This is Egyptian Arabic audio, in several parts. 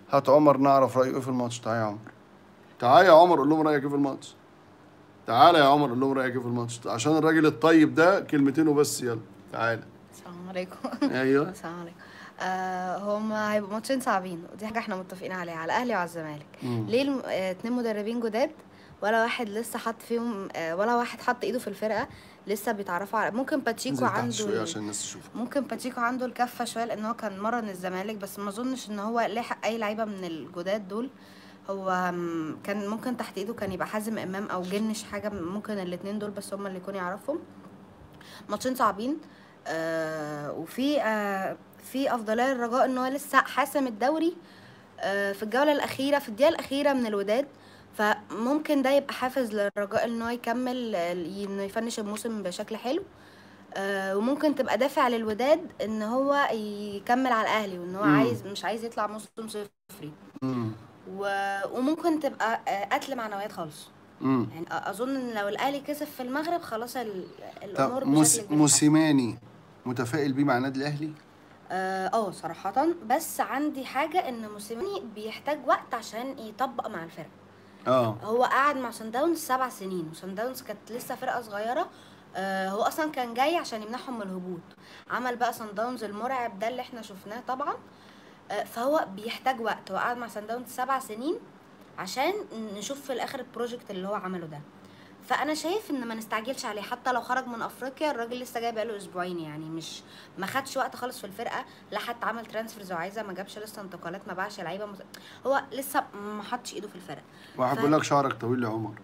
هات عمر نعرف رايه ايه في الماتش تعالى يا عمر تعالى يا عمر قول لهم رايك ايه في الماتش تعالى يا عمر قول لهم رايك ايه في الماتش عشان الراجل الطيب ده كلمتين وبس يلا تعالى السلام عليكم ايوه السلام عليكم آه هما هيبقوا ماتشين صعبين ودي حاجه احنا متفقين عليها على الاهلي وعلى الزمالك مم. ليه الم... آه اتنين مدربين جداد ولا واحد لسه حط فيهم آه ولا واحد حط ايده في الفرقه لسه بيتعرفوا على ممكن باتشيكو انزل تحت عنده شويه ال- عشان الناس تشوف ممكن باتشيكو عنده الكفه شويه لان هو كان مرن الزمالك بس ما اظنش ان هو لحق اي لعيبه من الجداد دول هو م- كان ممكن تحت ايده كان يبقى حازم امام او جنش حاجه ممكن الاتنين دول بس هما اللي يكون يعرفهم ماتشين صعبين آه وفي آه في افضليه للرجاء ان هو لسه حاسم الدوري آه في الجوله الاخيره في الدقيقه الاخيره من الوداد فممكن ده يبقى حافز للرجاء ان هو يكمل آه، انه يفنش الموسم بشكل حلو آه وممكن تبقى دافع للوداد ان هو يكمل على الاهلي وان هو مم. عايز مش عايز يطلع موسم صفري امم و- وممكن تبقى آه، قتل معنويات خالص امم يعني أ- اظن ان لو الاهلي كسب في المغرب خلاص ال- الامور طب موس... بشكل كبير موسيماني متفائل بيه مع النادي الاهلي اه آه، صراحة بس عندي حاجة ان موسيماني بيحتاج وقت عشان يطبق مع الفرقة اه هو قعد مع سان داونز سبع سنين وسان داونز كانت لسه فرقة صغيرة آه هو اصلا كان جاي عشان يمنعهم من الهبوط عمل بقى سان داونز المرعب ده اللي احنا شفناه طبعا آه فهو بيحتاج وقت هو قعد مع سان داونز سبع سنين عشان نشوف في الاخر البروجكت اللي هو عمله ده فانا شايف ان ما نستعجلش عليه حتى لو خرج من افريقيا الراجل لسه جاي بقاله اسبوعين يعني مش ما خدش وقت خالص في الفرقه لا حتى عمل ترانسفيرز وعايزه ما جابش لسه انتقالات ما باعش لعيبه مس... هو لسه ما حطش ايده في الفرقه واحد ف- بيقول لك شعرك طويل يا عمر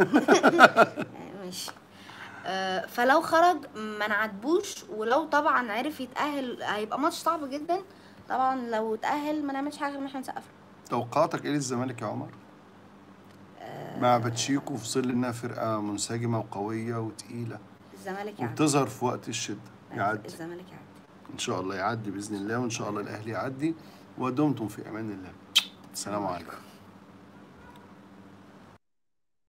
ماشي آه، فلو خرج ما نعاتبوش ولو طبعا عرف يتأهل هيبقى ماتش صعب جدا طبعا لو اتأهل ما نعملش حاجة غير ان احنا نسقف له. توقعاتك ايه للزمالك يا عمر مع باتشيكو في ظل انها فرقه منسجمه وقويه وتقيله الزمالك يعدي وبتظهر في وقت الشده يعدي الزمالك يعدي ان شاء الله يعدي باذن الله وان شاء الله الاهلي يعدي ودمتم في امان الله السلام عليكم